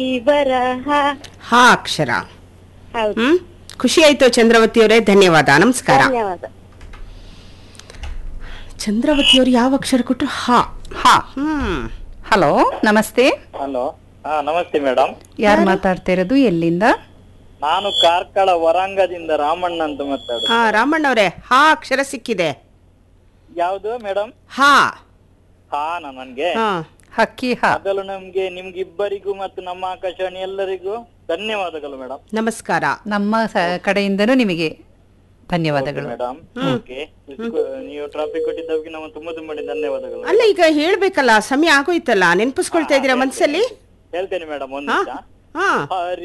ಈ ಬರಹ ಹಾ ಅಕ್ಷರ ಹೌದು ಹ್ಮ್ ಖುಷಿ ಆಯ್ತು ಚಂದ್ರವತಿ ಅವರೇ ಧನ್ಯವಾದ ನಮಸ್ಕಾರ ಧನ್ಯವಾದ ಚಂದ್ರವತಿ ಅವ್ರು ಯಾವ ಅಕ್ಷರ ಕೊಟ್ರು ಹಾ ಹಾ ಹ್ಮ್ ಹಲೋ ನಮಸ್ತೆ ಹಲೋ ಹಾ ನಮಸ್ತೆ ಮೇಡಮ್ ಯಾರು ಮಾತಾಡ್ತಿರೋದು ಎಲ್ಲಿಂದ ನಾನು ಕಾರ್ಕಳ ವರಾಂಗದಿಂದ ರಾಮಣ್ಣ ಅಂತ ಮಾತಾಡುದು ಹಾ ರಾಮಣ್ಣ ಅವರೇ ಹಾ ಅಕ್ಷರ ಸಿಕ್ಕಿದೆ ಯಾವ್ದು ಮೇಡಮ್ ಹಾ ಹಾ ನನ್ಗೆ ಹಾ ಹಕ್ಕಿ ಹಾ ಮೊದಲು ನಮ್ಗೆ ನಿಮ್ಗಿಬ್ಬರಿಗೂ ಮತ್ತು ನಮ್ಮ ಆಕಾಶವಾಣಿ ಎಲ್ಲರಿಗೂ ಧನ್ಯವಾದಗಳು ಮೇಡಮ್ ನಮಸ್ಕಾರ ನಮ್ಮ ಸ- ಕಡೆಯಿಂದನೂ ನಿಮಗೆ ಧನ್ಯವಾದಗಳು ಮೇಡಮ್ ಓಕೆ ನೀವು ಟ್ರಾಫಿಕ್ ಕೊಟ್ಟಿದ್ದಕ್ಕೆ ನಮ್ಮ ತುಂಬಾ ತುಂಬಾ ಧನ್ಯವಾದಗಳು ಅಲ್ಲ ಈಗ ಹೇಳ್ಬೇಕಲ್ಲ ಸಮಯ ಆಗೋಯ್ತಲ್ಲ ನೆನ್ಪಿಸ್ಕೊಳ್ತಾ ಇದ್ದೀರಾ ಮನ್ಸಲ್ಲಿ ಹೇಳ್ತೇನೆ ಮೇಡಮ್ ಒಂದು ಹಾ ನಿಮಿಷ ಹಾ ಹರಿ